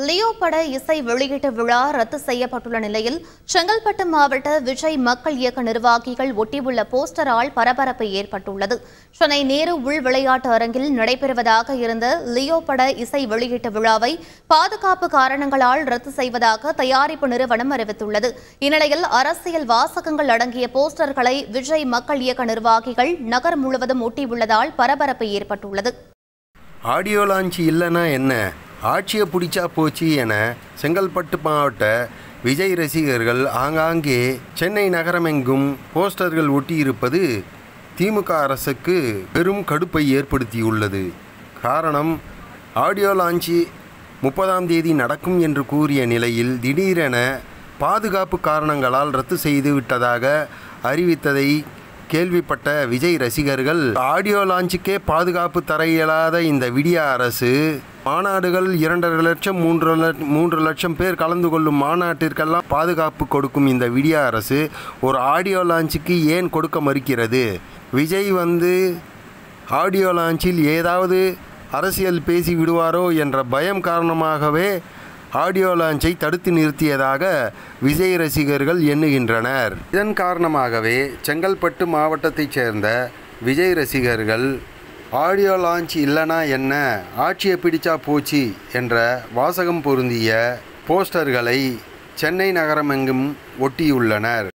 Leo பட இசை வெளியீட்டு விழா ரத்து செய்யப்பட்டுள்ள நிலையில் செங்கல்பட்டு மாவட்ட விஜய் மக்கள் இயக்க நிர்வாகிகள் ஒட்டியுள்ள போஸ்டரால் பரபரப்பு ஏற்பட்டுள்ளது சென்னை நேரு உள் விளையாட்டு அரங்கில் நடைபெறுவதாக இருந்த லியோ பட இசை வெளியீட்டு விழாவை பாதுகாப்பு காரணங்களால் ரத்து செய்வதாக தயாரிப்பு நிறுவனம் அறிவித்துள்ளது இந்நிலையில் அரசியல் வாசகங்கள் அடங்கிய போஸ்டர்களை விஜய் மக்கள் இயக்க நிர்வாகிகள் நகர் முழுவதும் ஒட்டியுள்ளதால் பரபரப்பு ஏற்பட்டுள்ளது ஆடியோ லான்ச் இல்லைன்னா என்ன ஆட்சியை பிடிச்சா போச்சு என செங்கல்பட்டு மாவட்ட விஜய் ரசிகர்கள் ஆங்காங்கே சென்னை நகரமெங்கும் போஸ்டர்கள் ஒட்டியிருப்பது திமுக அரசுக்கு பெரும் கடுப்பை ஏற்படுத்தியுள்ளது காரணம் ஆடியோ லான்ச்சு முப்பதாம் தேதி நடக்கும் என்று கூறிய நிலையில் திடீரென பாதுகாப்பு காரணங்களால் ரத்து செய்து விட்டதாக அறிவித்ததை கேள்விப்பட்ட விஜய் ரசிகர்கள் ஆடியோ லான்ச்சுக்கே பாதுகாப்பு தர இயலாத இந்த விடிய அரசு மாநாடுகள் இரண்டரை லட்சம் மூன்று லட்சம் மூன்று லட்சம் பேர் கலந்து கொள்ளும் மாநாட்டிற்கெல்லாம் பாதுகாப்பு கொடுக்கும் இந்த விடிய அரசு ஒரு ஆடியோ லான்ச்சுக்கு ஏன் கொடுக்க மறுக்கிறது விஜய் வந்து ஆடியோ லான்ச்சில் ஏதாவது அரசியல் பேசி விடுவாரோ என்ற பயம் காரணமாகவே ஆடியோ லான்ச்சை தடுத்து நிறுத்தியதாக விஜய் ரசிகர்கள் எண்ணுகின்றனர் இதன் காரணமாகவே செங்கல்பட்டு மாவட்டத்தைச் சேர்ந்த விஜய் ரசிகர்கள் ஆடியோ லான்ச் இல்லைனா என்ன ஆட்சியை பிடிச்சா போச்சு என்ற வாசகம் பொருந்திய போஸ்டர்களை சென்னை நகரமெங்கும் ஒட்டியுள்ளனர்